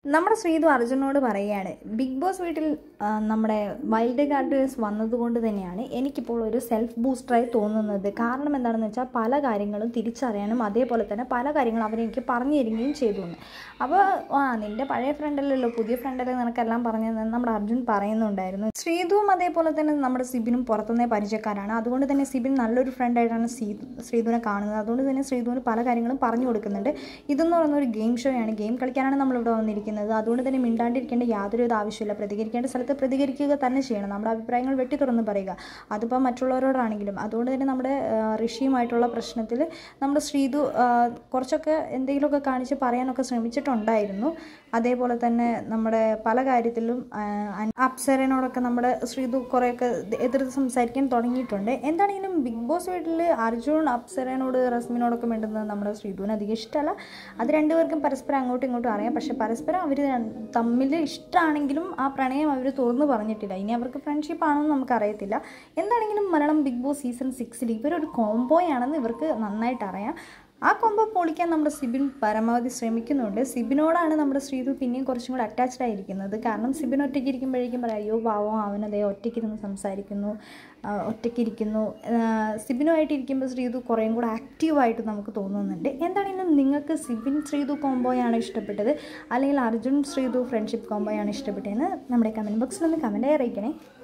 നമ്മുടെ ശ്രീതു അർജുനോട് പറയുകയാണ് ബിഗ് ബോസ് വീട്ടിൽ ആ, നമ്മുടെ വൈൽഡ് കാർഡേഴ്സ് വന്നതുകൊണ്ട് തന്നെയാണ് എനിക്കിപ്പോൾ ഒരു സെൽഫ് ബൂസ്റ്ററായി തോന്നുന്നത് കാരണം എന്താണെന്ന് വെച്ചാൽ പല കാര്യങ്ങളും തിരിച്ചറിയാനും അതേപോലെ തന്നെ പല കാര്യങ്ങളും അവരെനിക്ക് പറഞ്ഞു തരികയും ചെയ്തു എന്ന് അപ്പോൾ ആ നിൻ്റെ പഴയ ഫ്രണ്ടല്ലല്ലോ പുതിയ ഫ്രണ്ടല്ലേ നിനക്കെല്ലാം പറഞ്ഞു തന്നെ നമ്മുടെ അർജുൻ പറയുന്നുണ്ടായിരുന്നു ശ്രീതുവും അതേപോലെ തന്നെ നമ്മുടെ സിബിനും പുറത്തുനിന്നേ പരിചയക്കാരാണ് അതുകൊണ്ട് തന്നെ സിബിൻ നല്ലൊരു ഫ്രണ്ടായിട്ടാണ് ശ്രീ ശ്രീതുവിനെ കാണുന്നത് അതുകൊണ്ട് തന്നെ ശ്രീതുവിന് പല കാര്യങ്ങളും പറഞ്ഞു കൊടുക്കുന്നുണ്ട് ഇതെന്ന് പറയുന്ന ഒരു ഗെയിം ഷോ ആണ് ഗെയിം കളിക്കാനാണ് നമ്മളിവിടെ വന്നിരിക്കുന്നത് അതുകൊണ്ട് തന്നെ മിണ്ടാണ്ടിരിക്കേണ്ട യാതൊരു വിധ ആവശ്യമില്ല പ്രതികരിക്കേണ്ട സ്ഥലത്ത് പ്രതികരിക്കുക തന്നെ ചെയ്യണം നമ്മുടെ അഭിപ്രായങ്ങൾ വെട്ടി തുറന്ന് പറയുക അതിപ്പോൾ മറ്റുള്ളവരോടാണെങ്കിലും അതുകൊണ്ട് തന്നെ നമ്മുടെ ആ, ഋഷിയുമായിട്ടുള്ള പ്രശ്നത്തിൽ നമ്മുടെ ശ്രീതു ആ, കുറച്ചൊക്കെ എന്തെങ്കിലുമൊക്കെ കാണിച്ച് പറയാനൊക്കെ ശ്രമിച്ചിട്ടുണ്ടായിരുന്നു അതേപോലെ തന്നെ നമ്മുടെ പല കാര്യത്തിലും ആ, അൻ- അപ്സരനോടൊക്കെ നമ്മുടെ ശ്രീതു കുറേയൊക്കെ എതിർത്ത് സംസാരിക്കാൻ തുടങ്ങിയിട്ടുണ്ട് എന്താണെങ്കിലും ബിഗ് ബോസ് വീട്ടിൽ അർജുൻ അപ്സരനോട് റസ്മിനോടൊക്കെ വേണ്ടുന്നത് നമ്മുടെ ശ്രീതുവിന് അധികം ഇഷ്ടമല്ല അത് രണ്ടുപേർക്കും പരസ്പരം അങ്ങോട്ടും ഇങ്ങോട്ടും അറിയാം പക്ഷെ പരസ്പരം അവർ തമ്മിൽ ഇഷ്ടമാണെങ്കിലും ആ പ്രണയം അവർ തുറന്നു പറഞ്ഞിട്ടില്ല ഇനി അവർക്ക് ഫ്രണ്ട്ഷിപ്പ് ആണെന്ന് നമുക്കറിയത്തില്ല എന്താണെങ്കിലും മലയാളം ബിഗ് ബോസ് സീസൺ സിക്സിൽ ഇവരൊരു കോംബോയാണെന്ന് ഇവർക്ക് നന്നായിട്ട് അറിയാം ആ കൊമ്പ് പൊളിക്കാൻ നമ്മുടെ സിബിൻ പരമാവധി ശ്രമിക്കുന്നുണ്ട് സിബിനോടാണ് നമ്മുടെ ശ്രീതു പിന്നെയും കുറച്ചും കൂടെ അറ്റാച്ച്ഡ് ആയിരിക്കുന്നത് കാരണം സിബിൻ ഒറ്റയ്ക്ക് ഇരിക്കുമ്പോഴേക്കും പറയാം അയ്യോ പാവം അവനതേ ഒറ്റയ്ക്കിരുന്ന് സംസാരിക്കുന്നു ആ, ഒറ്റയ്ക്കിരിക്കുന്നു ആ, സിബിനുമായിട്ട് ഇരിക്കുമ്പോൾ ശ്രീതു കുറേയും കൂടെ ആക്റ്റീവായിട്ട് നമുക്ക് തോന്നുന്നുണ്ട് എന്താണെങ്കിലും നിങ്ങൾക്ക് സിബിൻ ശ്രീതു കോംബോയാണ് ഇഷ്ടപ്പെട്ടത് അല്ലെങ്കിൽ അർജുൻ ശ്രീതു ഫ്രണ്ട്ഷിപ്പ് കോംബോയാണ് ഇഷ്ടപ്പെട്ടതെന്ന് നമ്മുടെ കമൻറ്റ് ബോക്സിൽ ഒന്ന് കമൻറ്റായി അറിയിക്കണേ